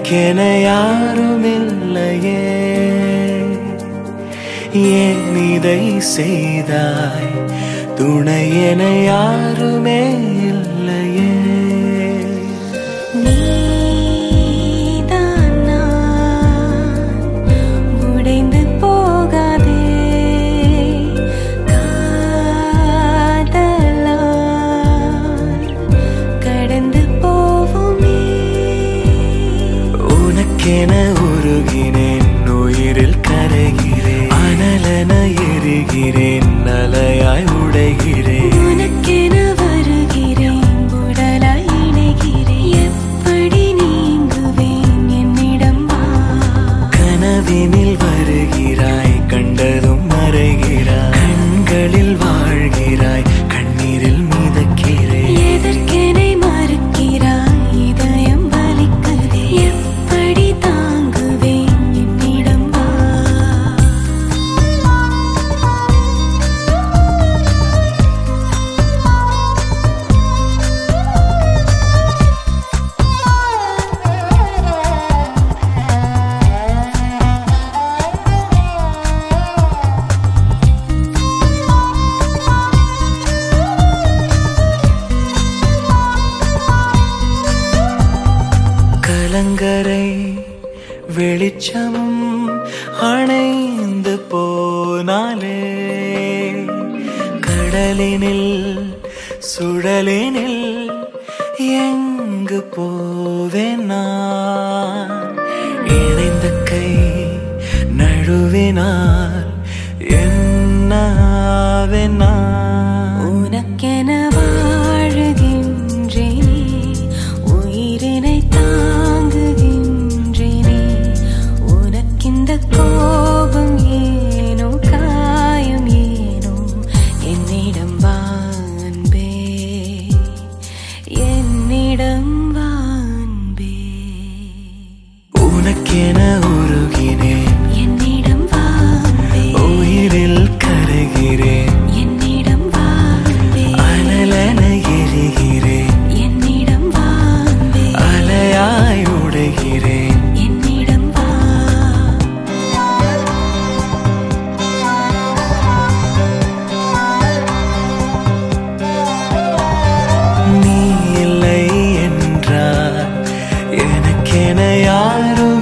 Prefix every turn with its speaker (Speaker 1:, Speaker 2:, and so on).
Speaker 1: உனக்கென யாரும் இல்லையே ஏன் இதை செய்தாய் துணை என யாருமே இல்லையே
Speaker 2: நீதான் நான் உடைந்து போகாதே காதலால் கடந்து போவோமே
Speaker 1: உனக்கென உருகினேன் உயிரில் கரைகிறேன் அனலென எரிகிறேன் அலையாய் உடைகிறேன்
Speaker 2: உனக்கென வருகிறேன் உடலாய் இணைகிறேன் எப்படி நீங்குவேன் என்னிடம் வா
Speaker 1: கனவினில் வருகிறாய் கண்டதும் மறைகிறாய் கண்களில் வாழ்கிறாய் கண்ணீரில் மிதக்கிறேன்
Speaker 2: எதற்கெனை மறுக்கிறாய் இதயம் வலிக்குதே எப்படி தாங்குவேன் என்னிடம் வா
Speaker 1: கலங்கரை வெளிச்சமும் அணைந்து போனாலே கடலினில் சுழலினில் எங்கு போவேன் நான் இணைந்த கை நழுவினால் என்னாவேன் நான்
Speaker 2: உனக்கென வாழுகின்றேனே உயிரினை தாங்குகின்றேனே உனக்கிந்த கோபம் ஏனோ காயம் ஏனோ என்னிடம் வா அன்பே என்னிடம் வா அன்பே
Speaker 1: உனக்கென உருகினேன்
Speaker 2: என்னிடம் வா அன்பே
Speaker 1: உயிரில் கரைகிறேன்
Speaker 2: என்னிடம் வா அன்பே
Speaker 1: அனலென எரிகிறேன்
Speaker 2: என்னிடம் வா அன்பே
Speaker 1: அலையாய் உடைகிறேன்
Speaker 2: என்னிடம் வா
Speaker 1: நீ இல்லை என்றால் எனக்கென யாரும்